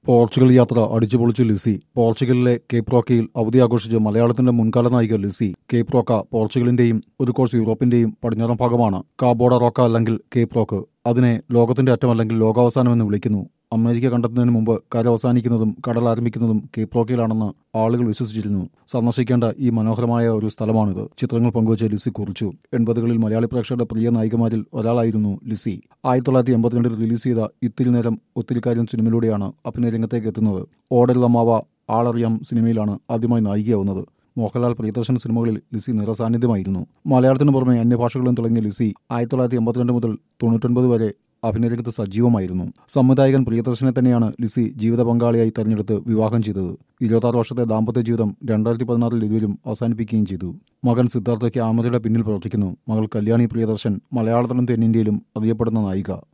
Portugal യാത്ര അടിച്ചുപൊളിച്ചു Lissy പോർച്ചുഗലിലെ Cape റോക്കയിൽ അവധി ആഘോഷിച്ച് മലയാളത്തിന്റെ മുൻകാല നായിക ലിസി കേപ്പ് റോക്ക പോർച്ചുഗലിന്റെയും ഒരു കോഴ്സ് യൂറോപ്പിന്റെയും പടിഞ്ഞാറൻ ഭാഗമാണ് കാബോഡ റോക്ക അല്ലെങ്കിൽ കേപ്പ് റോക്ക് അതിനെ ലോകത്തിന്റെ അറ്റം അല്ലെങ്കിൽ ലോകാവസാനം എന്ന് വിളിക്കുന്നു അമേരിക്ക കണ്ടെത്തുന്നതിന് മുമ്പ് കര അവസാനിക്കുന്നതും കടൽ ആരംഭിക്കുന്നതും കേപ്പ് റോക്കിലാണെന്ന് ആളുകൾ വിശ്വസിച്ചിരുന്നു സന്ദർശിക്കേണ്ട ഈ മനോഹരമായ ഒരു സ്ഥലമാണിത് ചിത്രങ്ങൾ പങ്കുവച്ച് ലിസി കുറിച്ചു എൺപതുകളിൽ മലയാളി പ്രേക്ഷകരുടെ പ്രിയ നായികമാരിൽ ഒരാളായിരുന്നു ലിസി ആയിരത്തി തൊള്ളായിരത്തി എൺപത്തിരണ്ടിൽ റിലീസ് ചെയ്ത ഇത്തിരി നേരം ഒത്തിരി കാര്യം സിനിമയിലൂടെയാണ് അഭിനയ രംഗത്തേക്ക് എത്തുന്നത് ഓടൽ അമ്മാവ ആളറിയാം സിനിമയിലാണ് ആദ്യമായി നായികയാവുന്നത് മോഹൻലാൽ പ്രിയദർശൻ സിനിമകളിൽ ലിസി നിറസാന്നിധ്യമായിരുന്നു മലയാളത്തിന് പുറമെ അന്യഭാഷകളും തുടങ്ങിയ ലിസി ആയിരത്തി തൊള്ളായിരത്തി എൺപത്തിരണ്ട് മുതൽ തൊണ്ണൂറ്റൊൻപത് വരെ അഭിനയരംഗത്ത് സജീവമായിരുന്നു സംവിധായകൻ പ്രിയദർശനെ തന്നെയാണ് ലിസി ജീവിത പങ്കാളിയായി തെരഞ്ഞെടുത്ത് വിവാഹം ചെയ്തത് ഇരുപത്താറ് വർഷത്തെ ദാമ്പത്യ ജീവിതം രണ്ടായിരത്തി പതിനാറിൽ ഇരുവരും അവസാനിപ്പിക്കുകയും ചെയ്തു മകൻ സിദ്ധാർത്ഥ ക്യാമറയുടെ പിന്നിൽ പ്രവർത്തിക്കുന്നു മകൾ കല്യാണി പ്രിയദർശൻ മലയാളത്തിലും തെന്നിന്ത്യയിലും അറിയപ്പെടുന്ന നായിക